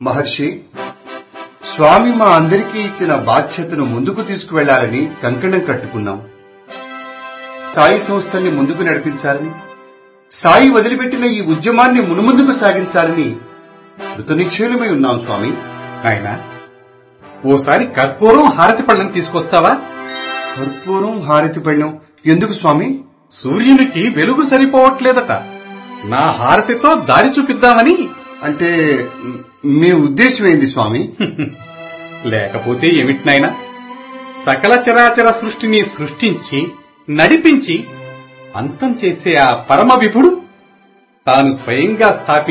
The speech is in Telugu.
మహర్షి స్వామి మా అందరికీ ఇచ్చిన బాధ్యతను ముందుకు తీసుకువెళ్లాలని కంకణం కట్టుకున్నాం సాయి సంస్థల్ని ముందుకు నడిపించాలని సాయి వదిలిపెట్టిన ఈ ఉద్యమాన్ని మునుముందుకు సాగించాలని కృతనిశ్చయులమై ఉన్నాం స్వామి నాయనా ఓసారి కర్పూరం హారతి పళ్ళని తీసుకొస్తావా కర్పూరం హారతి పళ్ళం ఎందుకు స్వామి సూర్యునికి వెలుగు సరిపోవట్లేదట నా హారతితో దారి చూపిద్దామని అంటే మ్, మీ ఉద్దేశం ఏంది స్వామి లేకపోతే ఏమిటి నాయనా సకల చరాచర సృష్టిని సృష్టించి నడిపించి అంతం చేసే ఆ పరమ విభుడు తాను స్వయంగా స్థాపించిన